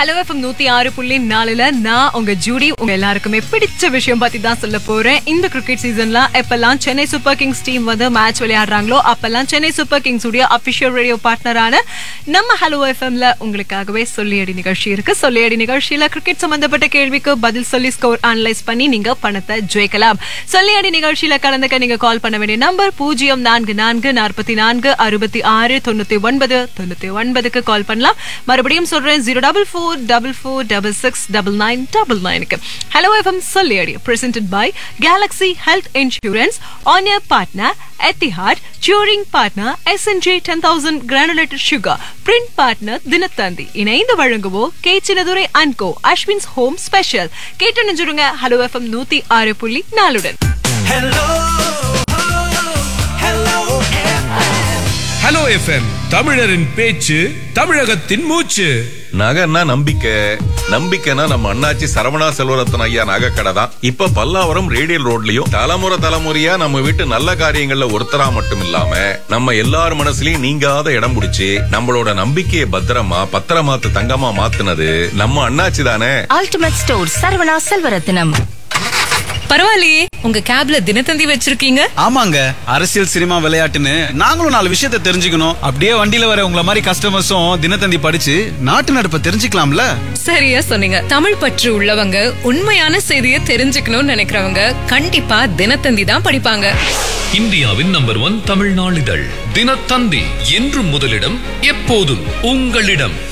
hello FM நூத்தி ஆறு புள்ளி நாலுல நான் உங்க ஜூடி உங்க எல்லாருக்குமே பிடிச்ச விஷயம் பத்தி தான் சொல்ல போறேன் இந்த கிரிக்கெட் சீசன்ல எப்பெல்லாம் சென்னை சூப்பர் கிங்ஸ் டீம் வந்து மேட்ச் விளையாடுறாங்களோ அப்பெல்லாம் சென்னை சூப்பர் கிங்ஸ் உடைய அபிஷியல் ரேடியோ பார்ட்னரான நம்ம ஹலோ எஃப்எம்ல உங்களுக்காகவே சொல்லியடி நிகழ்ச்சி இருக்கு சொல்லியடி நிகழ்ச்சியில கிரிக்கெட் சம்பந்தப்பட்ட கேள்விக்கு பதில் சொல்லி ஸ்கோர் அனலைஸ் பண்ணி நீங்க பணத்தை ஜெயிக்கலாம் சொல்லியடி நிகழ்ச்சியில கலந்துக்க நீங்க கால் பண்ண வேண்டிய நம்பர் பூஜ்ஜியம் நான்கு நான்கு நாற்பத்தி நான்கு அறுபத்தி ஆறு தொண்ணூத்தி ஒன்பது தொண்ணூத்தி ஒன்பதுக்கு கால் பண்ணலாம் மறுபடியும் சொல்றேன் zero double four double four double six double nine double நைனுக்கு ஹலோ எஃப்எம் சொல்லியடி presented by Galaxy health insurance on air partner Etihad touring partner SNG ten thousand granulated sugar print partner Dinathanthi இணைந்து வழங்குவோ K Chinnadurai and co Aswins home special கேட்டு நினைஞ்சிருங்க hello FM நூத்தி ஆறு புள்ளி நாலுடன் Hello, hello, ஹலோ எஃப்எம் தமிழரின் பேச்சு தமிழகத்தின் மூச்சு நகைன்னா நம்பிக்கை நம்பிக்கைனா நம்ம அண்ணாச்சி சரவணா செல்வரத்தன் ஐயா நகைக்கடை தான் இப்ப பல்லாவரம் ரேடியல் ரோட்லயும் தலைமுறை தலைமுறையா நம்ம வீட்டு நல்ல காரியங்கள்ல ஒருத்தரா மட்டும் இல்லாம நம்ம எல்லார் மனசுலயும் நீங்காத இடம் பிடிச்சி நம்மளோட நம்பிக்கையை பத்திரமா பத்திரமாத்து தங்கமா மாத்துனது நம்ம அண்ணாச்சி தானே அல்டிமேட் ஸ்டோர் சரவணா செல்வரத்தினம் பரவாயில்லையே உங்க கேப்ல தினத்தந்தி வச்சிருக்கீங்க ஆமாங்க அரசியல் சினிமா விளையாட்டுன்னு நாங்களும் நாலு விஷயத்தை தெரிஞ்சுக்கணும் அப்படியே வண்டியில வர உங்கள மாதிரி கஸ்டமர்ஸும் தினத்தந்தி படிச்சு நாட்டு நடப்பை தெரிஞ்சுக்கலாம்ல சரியா சொன்னீங்க தமிழ் பற்று உள்ளவங்க உண்மையான செய்தியை தெரிஞ்சுக்கணும்னு நினைக்கிறவங்க கண்டிப்பா தினத்தந்தி தான் படிப்பாங்க இந்தியாவின் நம்பர் ஒன் தமிழ் நாளிதழ் தினத்தந்தி என்றும் முதலிடம் எப்போதும் உங்களிடம்